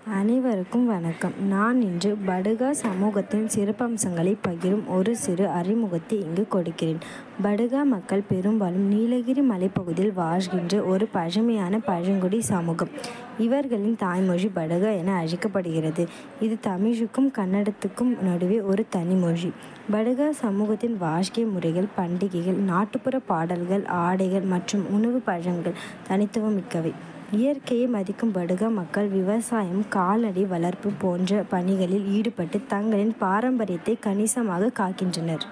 அனைவருக்கும் வணக்கம் நான் இன்று படுகா சமூகத்தின் சிறப்பம்சங்களை பகிரும் ஒரு சிறு அறிமுகத்தை இங்கு கொடுக்கிறேன் படுகா மக்கள் பெரும்பாலும் நீலகிரி மலைப்பகுதியில் வாழ்கின்ற ஒரு பழமையான பழங்குடி சமூகம் இவர்களின் தாய்மொழி படுகா என அழைக்கப்படுகிறது இது தமிழுக்கும் கன்னடத்துக்கும் நடுவே ஒரு தனி மொழி படுகா சமூகத்தின் வாழ்க்கை முறைகள் பண்டிகைகள் நாட்டுப்புற பாடல்கள் ஆடைகள் மற்றும் உணவு பழங்கள் தனித்துவம் மிக்கவை இயற்கையை மதிக்கும் படுகா மக்கள் விவசாயம் கால்நடை வளர்ப்பு போன்ற பணிகளில் ஈடுபட்டு தங்களின் பாரம்பரியத்தை கணிசமாக காக்கின்றனர்